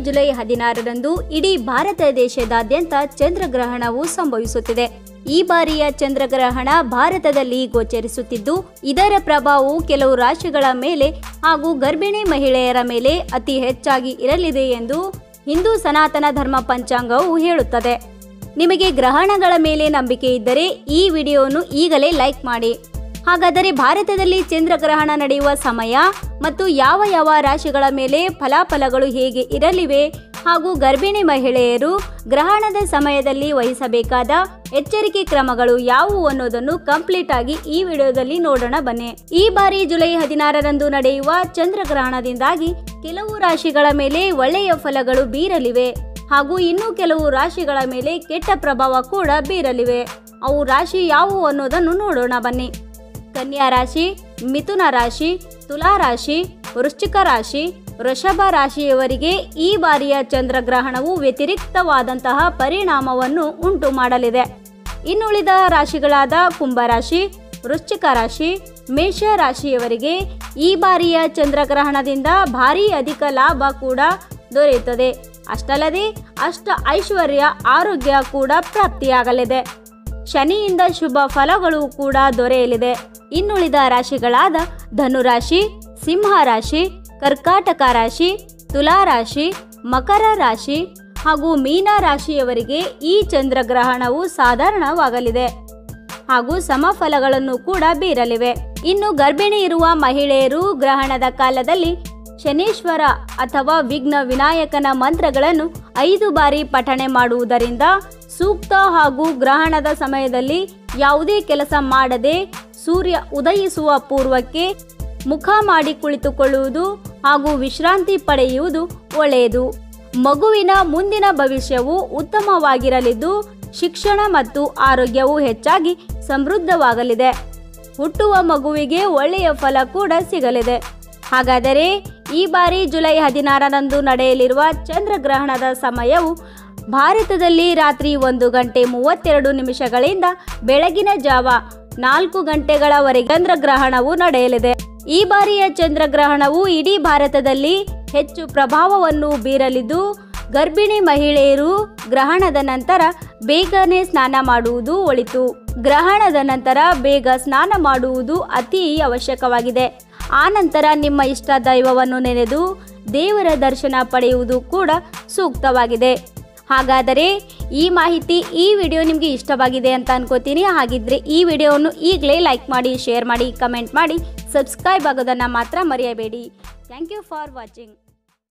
July ಹದಿನಾರರಂದು ಇಡೀ ಭಾರತ ದೇಶದಾದ್ಯಂತ ಚಂದ್ರಗ್ರಹಣವು ಸಂಭವಿಸುತ್ತಿದೆ ಈ ಬಾರಿಯ ಚಂದ್ರಗ್ರಹಣ ಭಾರತದಲ್ಲಿ ಗೋಚರಿಸುತ್ತಿದ್ದು ಇದರ ಪ್ರಭಾವವು ಕೆಲವು ರಾಶಿಗಳ ಮೇಲೆ ಹಾಗೂ ಗರ್ಭಿಣಿ ಮಹಿಳೆಯರ ಮೇಲೆ ಅತಿ ಹೆಚ್ಚಾಗಿ ಇರಲಿದೆ ಎಂದು ಹಿಂದೂ ಸನಾತನ ಧರ್ಮ ಪಂಚಾಂಗವು ಹೇಳುತ್ತದೆ ನಿಮಗೆ ಗ್ರಹಣಗಳ ಮೇಲೆ ನಂಬಿಕೆ ಇದ್ದರೆ ಈ ವಿಡಿಯೋವನ್ನು ಈಗಲೇ ಲೈಕ್ ಮಾಡಿ ಹಾಗಾದರೆ ಭಾರತದಲ್ಲಿ ಚಂದ್ರಗ್ರಹಣ ನಡೆಯುವ ಸಮಯ ಮತ್ತು ಯಾವ ಯಾವ ರಾಶಿಗಳ ಮೇಲೆ ಫಲಾಫಲಗಳು ಹೇಗೆ ಇರಲಿವೆ ಹಾಗೂ ಗರ್ಭಿಣಿ ಮಹಿಳೆಯರು ಗ್ರಹಣದ ಸಮಯದಲ್ಲಿ ವಹಿಸಬೇಕಾದ ಎಚ್ಚರಿಕೆ ಕ್ರಮಗಳು ಯಾವುವು ಅನ್ನೋದನ್ನು ಕಂಪ್ಲೀಟ್ ಆಗಿ ಈ ವಿಡಿಯೋದಲ್ಲಿ ನೋಡೋಣ ಬನ್ನಿ ಈ ಬಾರಿ ಜುಲೈ ಹದಿನಾರರಂದು ನಡೆಯುವ ಚಂದ್ರಗ್ರಹಣದಿಂದಾಗಿ ಕೆಲವು ರಾಶಿಗಳ ಮೇಲೆ ಒಳ್ಳೆಯ ಫಲಗಳು ಬೀರಲಿವೆ ಹಾಗೂ ಇನ್ನೂ ಕೆಲವು ರಾಶಿಗಳ ಮೇಲೆ ಕೆಟ್ಟ ಪ್ರಭಾವ ಕೂಡ ಬೀರಲಿವೆ ಅವು ರಾಶಿ ಯಾವುವು ಅನ್ನೋದನ್ನು ನೋಡೋಣ ಬನ್ನಿ ಕನ್ಯಾ ರಾಶಿ ಮಿಥುನ ರಾಶಿ ತುಲಾ ರಾಶಿ ವೃಶ್ಚಿಕ ರಾಶಿ ವೃಷಭ ರಾಶಿಯವರಿಗೆ ಈ ಬಾರಿಯ ಚಂದ್ರಗ್ರಹಣವು ವ್ಯತಿರಿಕ್ತವಾದಂತಹ ಪರಿಣಾಮವನ್ನು ಉಂಟು ಮಾಡಲಿದೆ ಇನ್ನುಳಿದ ರಾಶಿಗಳಾದ ಕುಂಭರಾಶಿ ವೃಶ್ಚಿಕ ರಾಶಿ ಮೇಷ ರಾಶಿಯವರಿಗೆ ಈ ಬಾರಿಯ ಚಂದ್ರಗ್ರಹಣದಿಂದ ಭಾರೀ ಅಧಿಕ ಲಾಭ ಕೂಡ ದೊರೆಯುತ್ತದೆ ಅಷ್ಟಲ್ಲದೆ ಅಷ್ಟ ಐಶ್ವರ್ಯ ಆರೋಗ್ಯ ಕೂಡ ಪ್ರಾಪ್ತಿಯಾಗಲಿದೆ ಶನಿಯಿಂದ ಶುಭ ಫಲಗಳು ಕೂಡ ದೊರೆಯಲಿದೆ ಇನ್ನುಳಿದ ರಾಶಿಗಳಾದ ಧನುರಾಶಿ ಸಿಂಹ ರಾಶಿ ಕರ್ಕಾಟಕ ರಾಶಿ ತುಲಾ ರಾಶಿ ಮಕರ ರಾಶಿ ಹಾಗೂ ಮೀನ ರಾಶಿಯವರಿಗೆ ಈ ಚಂದ್ರಗ್ರಹಣವು ಸಾಧಾರಣವಾಗಲಿದೆ ಹಾಗೂ ಸಮಫಲಗಳನ್ನು ಕೂಡ ಬೀರಲಿವೆ ಇನ್ನು ಗರ್ಭಿಣಿ ಇರುವ ಮಹಿಳೆಯರು ಗ್ರಹಣದ ಕಾಲದಲ್ಲಿ ಶನೇಶ್ವರ ಅಥವಾ ವಿಘ್ನ ವಿನಾಯಕನ ಮಂತ್ರಗಳನ್ನು ಐದು ಬಾರಿ ಪಠಣೆ ಮಾಡುವುದರಿಂದ ಸೂಕ್ತ ಹಾಗೂ ಗ್ರಹಣದ ಸಮಯದಲ್ಲಿ ಯಾವುದೇ ಕೆಲಸ ಮಾಡದೆ ಸೂರ್ಯ ಉದಯಿಸುವ ಪೂರ್ವಕ್ಕೆ ಮುಖ ಮಾಡಿ ಕುಳಿತುಕೊಳ್ಳುವುದು ಹಾಗೂ ವಿಶ್ರಾಂತಿ ಪಡೆಯುವುದು ಒಳ್ಳೆಯದು ಮಗುವಿನ ಮುಂದಿನ ಭವಿಷ್ಯವು ಉತ್ತಮವಾಗಿರಲಿದ್ದು ಶಿಕ್ಷಣ ಮತ್ತು ಆರೋಗ್ಯವು ಹೆಚ್ಚಾಗಿ ಸಮೃದ್ಧವಾಗಲಿದೆ ಹುಟ್ಟುವ ಮಗುವಿಗೆ ಒಳ್ಳೆಯ ಫಲ ಕೂಡ ಸಿಗಲಿದೆ ಹಾಗಾದರೆ ಈ ಬಾರಿ ಜುಲೈ ಹದಿನಾರರಂದು ನಡೆಯಲಿರುವ ಚಂದ್ರಗ್ರಹಣದ ಸಮಯವು ಭಾರತದಲ್ಲಿ ರಾತ್ರಿ ಒಂದು ಗಂಟೆ ಮೂವತ್ತೆರಡು ನಿಮಿಷಗಳಿಂದ ಬೆಳಗಿನ ಜಾವ ನಾಲ್ಕು ಗಂಟೆಗಳವರೆಗೆ ಚಂದ್ರಗ್ರಹಣವು ನಡೆಯಲಿದೆ ಈ ಬಾರಿಯ ಚಂದ್ರಗ್ರಹಣವು ಇಡೀ ಭಾರತದಲ್ಲಿ ಹೆಚ್ಚು ಪ್ರಭಾವವನ್ನು ಬೀರಲಿದ್ದು ಗರ್ಭಿಣಿ ಮಹಿಳೆಯರು ಗ್ರಹಣದ ನಂತರ ಬೇಗನೆ ಸ್ನಾನ ಮಾಡುವುದು ಒಳಿತು ಗ್ರಹಣದ ನಂತರ ಬೇಗ ಸ್ನಾನ ಮಾಡುವುದು ಅತಿ ಅವಶ್ಯಕವಾಗಿದೆ ಆ ನಂತರ ನಿಮ್ಮ ಇಷ್ಟ ದೈವವನ್ನು ನೆನೆದು ದೇವರ ದರ್ಶನ ಪಡೆಯುವುದು ಕೂಡ ಸೂಕ್ತವಾಗಿದೆ ಹಾಗಾದರೆ ಈ ಮಾಹಿತಿ ಈ ವಿಡಿಯೋ ನಿಮಗೆ ಇಷ್ಟವಾಗಿದೆ ಅಂತ ಅನ್ಕೋತೀನಿ ಹಾಗಿದ್ರೆ ಈ ವಿಡಿಯೋವನ್ನು ಈಗಲೇ ಲೈಕ್ ಮಾಡಿ ಶೇರ್ ಮಾಡಿ ಕಮೆಂಟ್ ಮಾಡಿ ಸಬ್ಸ್ಕ್ರೈಬ್ ಆಗೋದನ್ನು ಮಾತ್ರ ಮರೆಯಬೇಡಿ ಥ್ಯಾಂಕ್ ಯು ಫಾರ್ ವಾಚಿಂಗ್